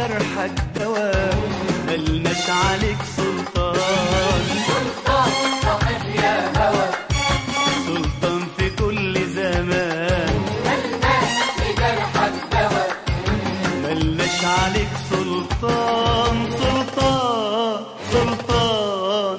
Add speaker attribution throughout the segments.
Speaker 1: لجرحك دواء ملناش عليك سلطان
Speaker 2: سلطان صاحب يا هوى
Speaker 1: سلطان في كل زمان
Speaker 2: ملناش لجرحك دواء
Speaker 1: ملناش عليك سلطان سلطان سلطان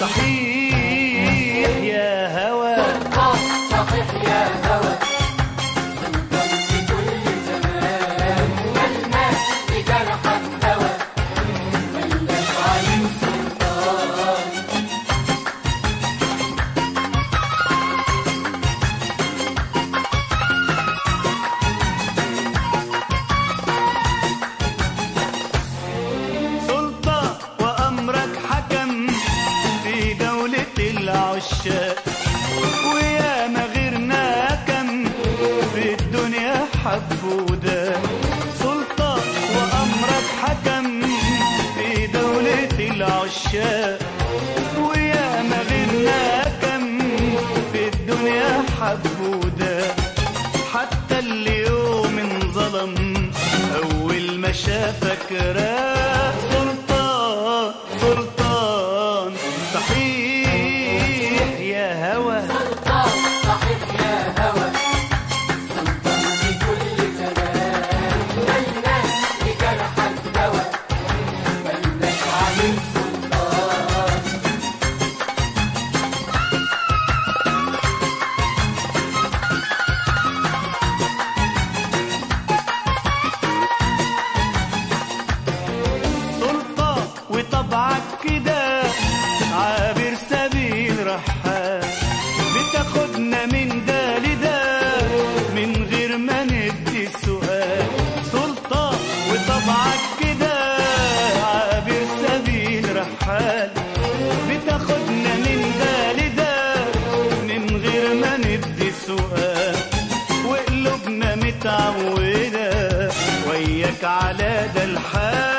Speaker 1: صحيح يا هوى
Speaker 2: سلطان صاحب يا هوى سلطان في كل زمان ملناش لجرحك دواء ملناش عليك سلطان
Speaker 1: سلطان وأمرك حكم في دولة العشاق ويا ما غيرنا كم في الدنيا حب وده سلطان وأمرك حكم في دولة العشاق ويا ما غيرنا كم في الدنيا حب وده حتى اليوم انظلم أول ما شافك راق سلطان سلطان صحيح يا هوى
Speaker 2: سلطان صاحب يا هوى سلطان في كل زمان ملناش لجرحك دواء ملناش عليك سلطان
Speaker 1: سلطان وطبعك كده عابر سبيل رحال بتاخدنا من ده لده من غير ما ندي سؤال سلطان وطبعك كده عابر سبيل رحال بتاخدنا من ده لده من غير ما ندي سؤال وقلوبنا متعودة وياك على ده الحال